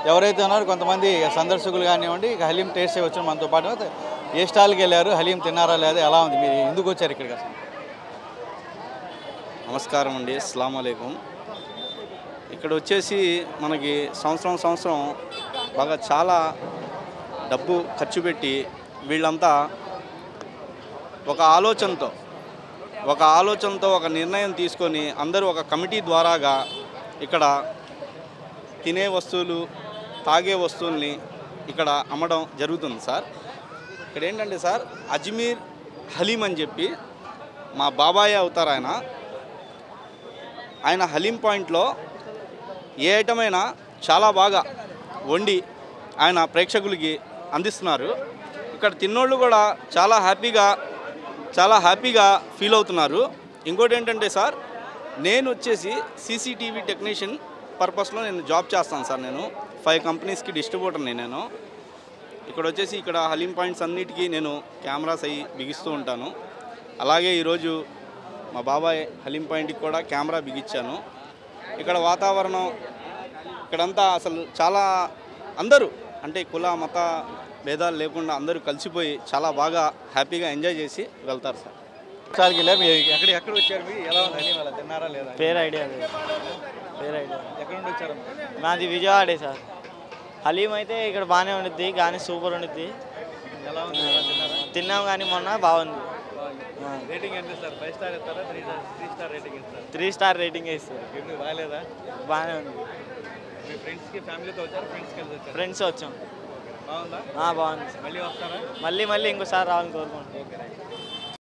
ఎవరైతే ఉన్నారో కొంతమంది సందర్శకులు కానివ్వండి ఇక హలీం టేస్ట్ వచ్చి మనతో పాటు ఏ స్టాల్కి వెళ్ళారు హలీం తిన్నారా లేదా ఎలా ఉంది మీరు ఎందుకు వచ్చారు ఇక్కడికి అసలు నమస్కారం అండి అస్సలం అయికం ఇక్కడ వచ్చేసి మనకి సంవత్సరం సంవత్సరం బాగా చాలా డబ్బు ఖర్చు పెట్టి వీళ్ళంతా ఒక ఆలోచనతో ఒక ఆలోచనతో ఒక నిర్ణయం తీసుకొని అందరూ ఒక కమిటీ ద్వారాగా ఇక్కడ తినే వస్తువులు తాగే వస్తువుల్ని ఇక్కడ అమ్మడం జరుగుతుంది సార్ ఇక్కడ ఏంటంటే సార్ అజ్మీర్ హలీం అని చెప్పి మా బాబాయ్ అవుతారు ఆయన ఆయన హలీం పాయింట్లో ఏ ఐటమ్ అయినా చాలా బాగా వండి ఆయన ప్రేక్షకులకి అందిస్తున్నారు ఇక్కడ తిన్నోళ్ళు కూడా చాలా హ్యాపీగా చాలా హ్యాపీగా ఫీల్ అవుతున్నారు ఇంకోటి ఏంటంటే సార్ నేను వచ్చేసి సీసీటీవీ టెక్నీషియన్ పర్పస్లో నేను జాబ్ చేస్తాను సార్ నేను ఫైవ్ కంపెనీస్కి డిస్ట్రిబ్యూటర్ని నేను ఇక్కడ వచ్చేసి ఇక్కడ హలీం పాయింట్స్ అన్నిటికీ నేను కెమెరాస్ అయ్యి బిగిస్తూ ఉంటాను అలాగే ఈరోజు మా బాబాయ్ హలీం పాయింట్కి కూడా కెమెరా బిగించాను ఇక్కడ వాతావరణం ఇక్కడంతా అసలు చాలా అందరూ అంటే కుల మత భేదాలు లేకుండా అందరూ కలిసిపోయి చాలా బాగా హ్యాపీగా ఎంజాయ్ చేసి వెళ్తారు సార్ స్టాల్కి వెళ్ళారు మీరు ఎక్కడ ఎక్కడ వచ్చారు మీరు ఎలా ఉంది హలీం అలా తిన్నారా లేదా పేరు ఐడియా లేదు పేరు ఐడియా ఎక్కడ నుండి వచ్చారు మాది విజయవాడే సార్ హలీం అయితే ఇక్కడ బాగానే ఉండిద్ది కానీ సూపర్ ఉండిద్ది ఎలా ఉంది ఎలా తిన్నారా తిన్నాం కానీ మొన్న బాగుంది రేటింగ్ ఎంత సార్ ఫైవ్ స్టార్ ఇస్తారా త్రీ త్రీ స్టార్ రేటింగ్ ఇస్తారు త్రీ స్టార్ రేటింగ్ ఇస్తారు ఎందుకు బాగాలేదా బాగానే ఉంది మీ ఫ్రెండ్స్కి ఫ్యామిలీతో వచ్చారు ఫ్రెండ్స్కి కలిసి వచ్చారు ఫ్రెండ్స్ వచ్చాం బాగుందా ఆ, బాగుంది సార్ మళ్ళీ వస్తారా మళ్ళీ మళ్ళీ ఇంకోసారి రావాలని కోరుకుంటున్నాం ఓకే